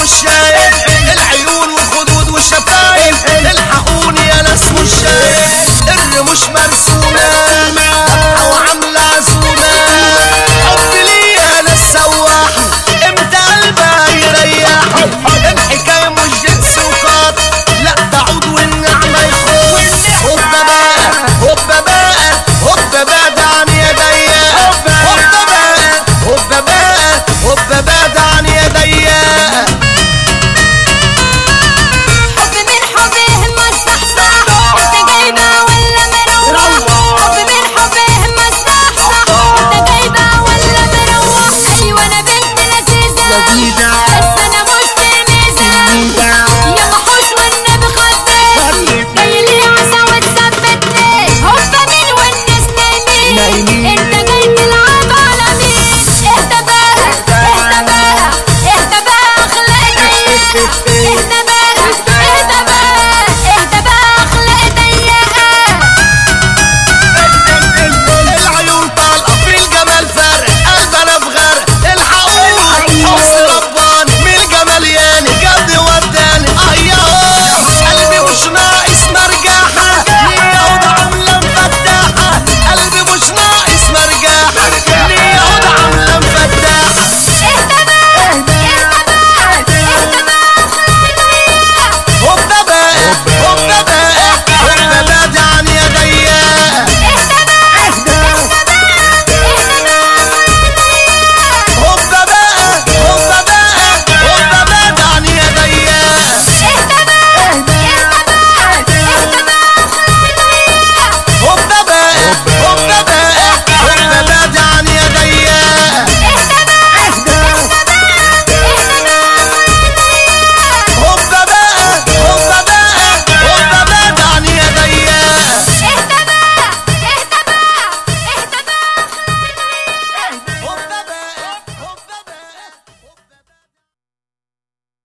مش شايف العيون والخدود والشفايف الحقوني يا ناس مش شايف الرموش مرسومة وعاملة عزومة حب ليها ناس سواحة امتى قلبها يريحوا الحكاية مش جنس وقات لا تعود والنعمة يخون هوبا بقى هوبا بقى هوبا بقى دعني يا ضيق هوبا بقى هوبا بقى هوبا بقى دعني يا ضيق حب من حبه مصحصح انت جايبه ولا مروح حب من حبه مصحصح انت جايبه ولا مروح ايوه انا بنت لذيذه لذيذة.